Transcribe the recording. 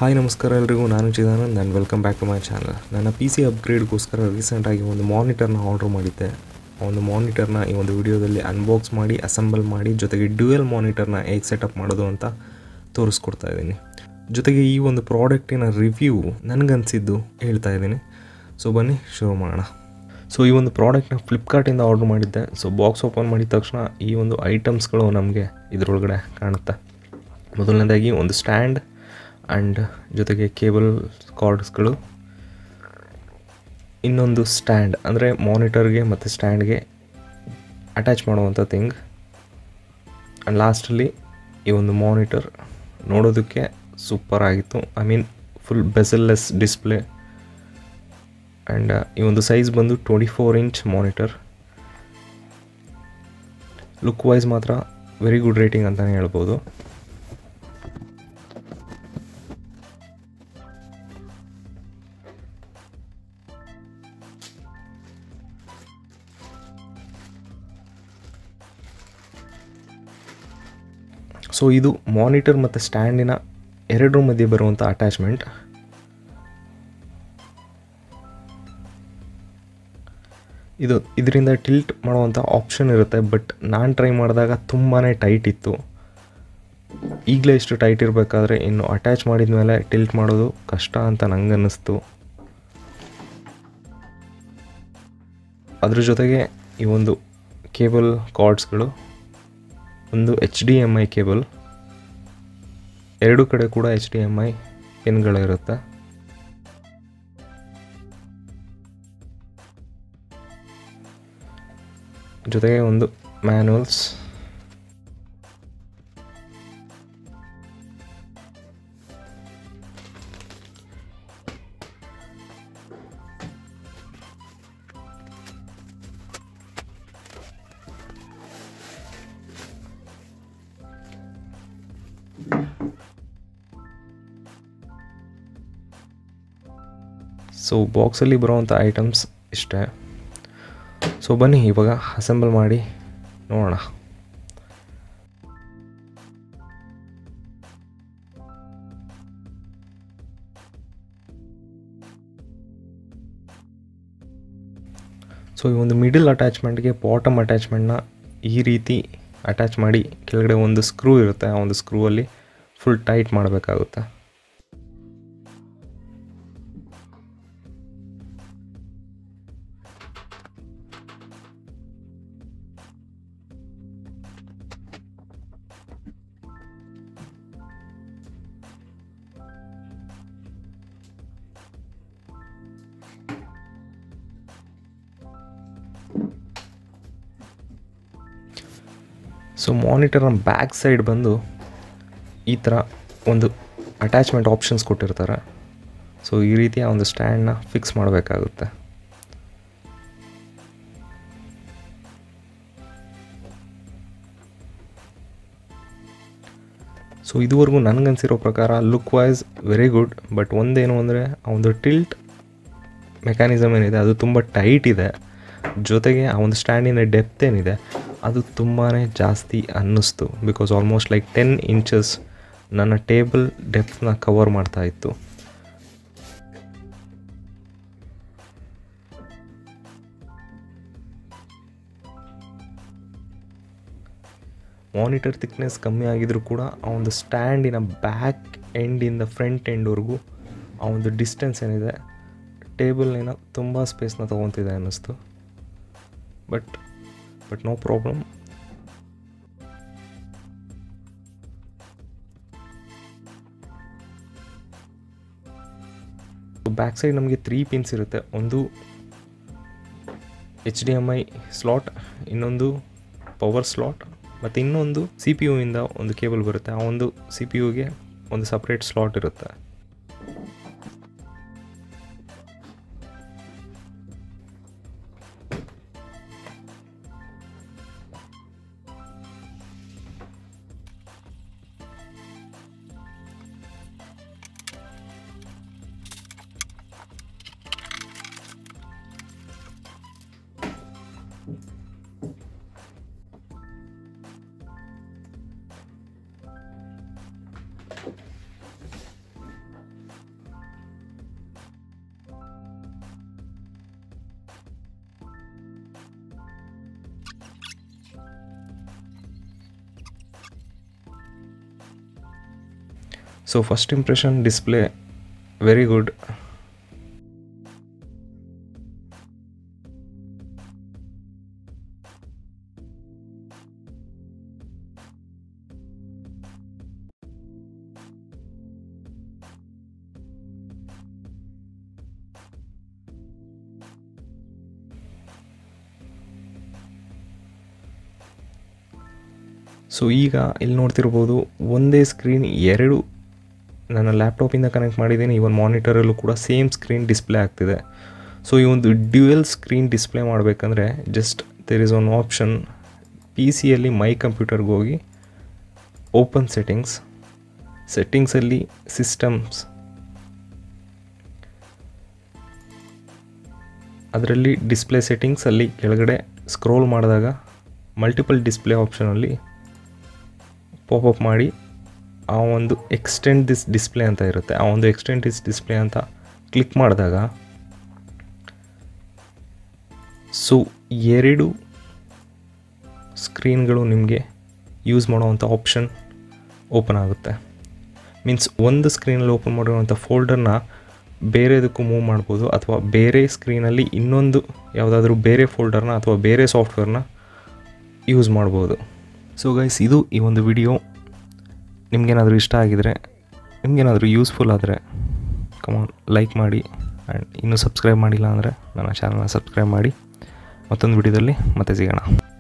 hi ನಮಸ್ಕಾರ ಎಲ್ರಿಗೂ ನಾನು Chidanand and welcome back to my channel ನನ್ನ ಪಿ ಸಿ ಅಪ್ಗ್ರೇಡ್ಗೋಸ್ಕರ ರೀಸೆಂಟಾಗಿ ಒಂದು ಮಾನಿಟರ್ನ ಆರ್ಡ್ರ್ ಮಾಡಿದ್ದೆ ಆ ಒಂದು ಮಾನಿಟರ್ನ ಈ ಒಂದು ವಿಡಿಯೋದಲ್ಲಿ ಅನ್ಬಾಕ್ಸ್ ಮಾಡಿ ಅಸೆಂಬಲ್ ಮಾಡಿ ಜೊತೆಗೆ ಡ್ಯೂಯಲ್ ಮಾನಿಟರ್ನ ಹೇಗೆ ಸೆಟಪ್ ಮಾಡೋದು ಅಂತ ತೋರಿಸ್ಕೊಡ್ತಾ ಇದ್ದೀನಿ ಜೊತೆಗೆ ಈ ಒಂದು ಪ್ರಾಡಕ್ಟಿನ ರಿವ್ಯೂ ನನಗನ್ಸಿದ್ದು ಹೇಳ್ತಾ ಇದ್ದೀನಿ ಸೊ ಬನ್ನಿ ಶುರು ಮಾಡೋಣ ಸೊ ಈ ಒಂದು ಪ್ರಾಡಕ್ಟ್ನ ಫ್ಲಿಪ್ಕಾರ್ಟಿಂದ ಆರ್ಡ್ರ್ ಮಾಡಿದ್ದೆ ಸೊ ಬಾಕ್ಸ್ ಓಪನ್ ಮಾಡಿದ ತಕ್ಷಣ ಈ ಒಂದು ಐಟಮ್ಸ್ಗಳು ನಮಗೆ ಇದರೊಳಗಡೆ ಕಾಣುತ್ತೆ ಮೊದಲನೇದಾಗಿ ಒಂದು ಸ್ಟ್ಯಾಂಡ್ ಆ್ಯಂಡ್ ಜೊತೆಗೆ ಕೇಬಲ್ ಕಾರ್ಡ್ಸ್ಗಳು ಇನ್ನೊಂದು ಸ್ಟ್ಯಾಂಡ್ ಅಂದರೆ ಮಾನಿಟರ್ಗೆ ಮತ್ತು ಸ್ಟ್ಯಾಂಡ್ಗೆ ಅಟ್ಯಾಚ್ ಮಾಡುವಂಥ ಥಿಂಗ್ ಆ್ಯಂಡ್ ಲಾಸ್ಟಲ್ಲಿ ಈ ಒಂದು ಮಾನಿಟರ್ ನೋಡೋದಕ್ಕೆ ಸೂಪರ್ ಆಗಿತ್ತು I mean full bezelless display and ಈ ಒಂದು ಸೈಜ್ ಬಂದು twenty four inch monitor look wise ಮಾತ್ರ ವೆರಿ ಗುಡ್ ರೇಟಿಂಗ್ ಅಂತಲೇ ಹೇಳ್ಬೋದು ಸೊ ಇದು ಮಾನಿಟರ್ ಮತ್ತು ಸ್ಟ್ಯಾಂಡಿನ ಎರಡರ ಮಧ್ಯೆ ಬರುವಂಥ ಅಟ್ಯಾಚ್ಮೆಂಟ್ ಇದು ಇದರಿಂದ ಟಿಲ್ಟ್ ಮಾಡುವಂಥ ಆಪ್ಷನ್ ಇರುತ್ತೆ ಬಟ್ ನಾನು ಟ್ರೈ ಮಾಡಿದಾಗ ತುಂಬಾ ಟೈಟ್ ಇತ್ತು ಈಗಲೇ ಇಷ್ಟು ಟೈಟ್ ಇರಬೇಕಾದ್ರೆ ಇನ್ನು ಅಟ್ಯಾಚ್ ಮಾಡಿದ ಮೇಲೆ ಟಿಲ್ಟ್ ಮಾಡೋದು ಕಷ್ಟ ಅಂತ ನಂಗೆ ಅನ್ನಿಸ್ತು ಅದ್ರ ಜೊತೆಗೆ ಈ ಒಂದು ಕೇಬಲ್ ಕಾರ್ಡ್ಸ್ಗಳು ಒಂದು H D M I cable ಎರಡು ಕಡೆ ಕೂಡ ಎಚ್ ಡಿ ಎಮ್ ಐ ಪಿನ್ಗಳಿರುತ್ತೆ ಜೊತೆಗೆ ಒಂದು ಮ್ಯಾನುವಲ್ಸ್ ಸೊ ಬಾಕ್ಸಲ್ಲಿ ಬರುವಂಥ ಐಟಮ್ಸ್ ಇಷ್ಟೇ ಸೊ ಬನ್ನಿ ಇವಾಗ ಅಸೆಂಬಲ್ ಮಾಡಿ ನೋಡೋಣ ಸೊ ಈ ಒಂದು ಮಿಡಲ್ ಅಟ್ಯಾಚ್ಮೆಂಟ್ಗೆ ಬಾಟಮ್ ಅಟ್ಯಾಚ್ಮೆಂಟ್ನ ಈ ರೀತಿ ಅಟ್ಯಾಚ್ ಮಾಡಿ ಕೆಳಗಡೆ ಒಂದು ಸ್ಕ್ರೂ ಇರುತ್ತೆ ಆ ಒಂದು ಸ್ಕ್ರೂವಲ್ಲಿ ಫುಲ್ ಟೈಟ್ ಮಾಡಬೇಕಾಗುತ್ತೆ ಸೊ ಮಾನಿಟರ್ನ ಬ್ಯಾಕ್ ಸೈಡ್ ಬಂದು ಈ ಥರ ಒಂದು ಅಟ್ಯಾಚ್ಮೆಂಟ್ ಆಪ್ಷನ್ಸ್ ಕೊಟ್ಟಿರ್ತಾರೆ ಸೊ ಈ ರೀತಿಯ ಒಂದು ಸ್ಟ್ಯಾಂಡ್ನ ಫಿಕ್ಸ್ ಮಾಡಬೇಕಾಗುತ್ತೆ ಸೊ ಇದುವರೆಗೂ ನನಗನ್ಸಿರೋ ಪ್ರಕಾರ look wise very good but ಒಂದೇನು ಅಂದರೆ ಆ ಒಂದು ಟಿಲ್ಟ್ ಮೆಕ್ಯಾನಿಸಮ್ ಏನಿದೆ ಅದು ತುಂಬ ಟೈಟ್ ಇದೆ ಜೊತೆಗೆ ಆ ಒಂದು ಸ್ಟ್ಯಾಂಡಿನ ಡೆಪ್ತ್ ಏನಿದೆ ಅದು ತುಂಬಾ ಜಾಸ್ತಿ ಅನ್ನಿಸ್ತು because almost like ten inches ನನ್ನ ಟೇಬಲ್ ಡೆಪ್ತ್ನ ಕವರ್ ಮಾಡ್ತಾ ಇತ್ತು ಮಾನಿಟರ್ ಥಿಕ್ನೆಸ್ ಕಮ್ಮಿ ಆಗಿದ್ರೂ ಕೂಡ ಆ ಒಂದು ಸ್ಟ್ಯಾಂಡಿನ ಬ್ಯಾಕ್ ಎಂಡಿಂದ ಫ್ರಂಟ್ ಎಂಡ್ವರೆಗೂ ಆ ಒಂದು ಡಿಸ್ಟೆನ್ಸ್ ಏನಿದೆ ಟೇಬಲ್ನೇನೋ ತುಂಬ ಸ್ಪೇಸ್ನ ತೊಗೊತಿದೆ ಅನ್ನಿಸ್ತು but but no problem back side ನಮಗೆ ತ್ರೀ ಪಿನ್ಸ್ ಇರುತ್ತೆ ಒಂದು H D M I slot ಇನ್ನೊಂದು ಪವರ್ ಸ್ಲಾಟ್ ಮತ್ತು ಇನ್ನೊಂದು ಸಿ ಪಿ ಯು ಇಂದ ಒಂದು ಕೇಬಲ್ ಬರುತ್ತೆ ಆ ಒಂದು ಸಿ ಪಿ ಯುಗೆ ಒಂದು ಸಪ್ರೇಟ್ ಸ್ಲಾಟ್ ಇರುತ್ತೆ so first impression display very good so ಈಗ ಇಲ್ಲಿ ನೋಡ್ತಿರ್ಬೋದು ಒಂದೇ ಸ್ಕ್ರೀನ್ ಎರಡು ನನ್ನ ಲ್ಯಾಪ್ಟಾಪಿಂದ ಕನೆಕ್ಟ್ ಮಾಡಿದ್ದೀನಿ ಈ ಒಂದು ಮಾನಿಟರಲ್ಲೂ ಕೂಡ ಸೇಮ್ ಸ್ಕ್ರೀನ್ ಡಿಸ್ಪ್ಲೇ ಆಗ್ತಿದೆ ಸೊ ಈ ಒಂದು ಡ್ಯುಯಲ್ ಸ್ಕ್ರೀನ್ ಡಿಸ್ಪ್ಲೇ ಮಾಡಬೇಕಂದ್ರೆ just there is one option P ಸಿಯಲ್ಲಿ ಮೈ ಕಂಪ್ಯೂಟರ್ಗೆ ಹೋಗಿ ಓಪನ್ ಸೆಟ್ಟಿಂಗ್ಸ್ ಸೆಟ್ಟಿಂಗ್ಸಲ್ಲಿ ಸಿಸ್ಟಮ್ಸ್ ಅದರಲ್ಲಿ ಡಿಸ್ಪ್ಲೇ ಸೆಟ್ಟಿಂಗ್ಸಲ್ಲಿ ಕೆಳಗಡೆ ಸ್ಕ್ರೋಲ್ ಮಾಡಿದಾಗ ಮಲ್ಟಿಪಲ್ ಡಿಸ್ಪ್ಲೇ ಆಪ್ಷನಲ್ಲಿ ಪಾಪಪ್ ಮಾಡಿ ಆ ಒಂದು ಎಕ್ಸ್ಟೆಂಡ್ ದಿಸ್ ಡಿಸ್ಪ್ಲೇ ಅಂತ ಇರುತ್ತೆ ಆ ಒಂದು ಎಕ್ಸ್ಟೆಂಡ್ ದಿಸ್ ಡಿಸ್ಪ್ಲೇ ಅಂತ ಕ್ಲಿಕ್ ಮಾಡಿದಾಗ ಸೊ ಎರಡು ಸ್ಕ್ರೀನ್ಗಳು ನಿಮಗೆ ಯೂಸ್ ಮಾಡೋವಂಥ ಆಪ್ಷನ್ ಓಪನ್ ಆಗುತ್ತೆ ಮೀನ್ಸ್ ಒಂದು ಸ್ಕ್ರೀನಲ್ಲಿ ಓಪನ್ ಮಾಡಿರುವಂಥ ಫೋಲ್ಡರ್ನ ಬೇರೆದಕ್ಕೂ ಮೂವ್ ಮಾಡ್ಬೋದು ಅಥವಾ ಬೇರೆ ಸ್ಕ್ರೀನಲ್ಲಿ ಇನ್ನೊಂದು ಯಾವುದಾದ್ರೂ ಬೇರೆ ಫೋಲ್ಡರ್ನ ಅಥವಾ ಬೇರೆ ಸಾಫ್ಟ್ವೇರ್ನ ಯೂಸ್ ಮಾಡ್ಬೋದು ಸೊ ಗೈಸ್ ಇದು ಈ ಒಂದು ವಿಡಿಯೋ ನಿಮಗೇನಾದರೂ ಇಷ್ಟ ಆಗಿದರೆ ನಿಮಗೇನಾದರೂ ಯೂಸ್ಫುಲ್ ಆದರೆ ಕಮಾನ್ ಲೈಕ್ ಮಾಡಿ ಆ್ಯಂಡ್ ಇನ್ನೂ ಸಬ್ಸ್ಕ್ರೈಬ್ ಮಾಡಿಲ್ಲ ಅಂದರೆ ನನ್ನ ಚಾನಲ್ನ ಸಬ್ಸ್ಕ್ರೈಬ್ ಮಾಡಿ ಮತ್ತೊಂದು ವಿಡಿಯೋದಲ್ಲಿ ಮತ್ತೆ ಸಿಗೋಣ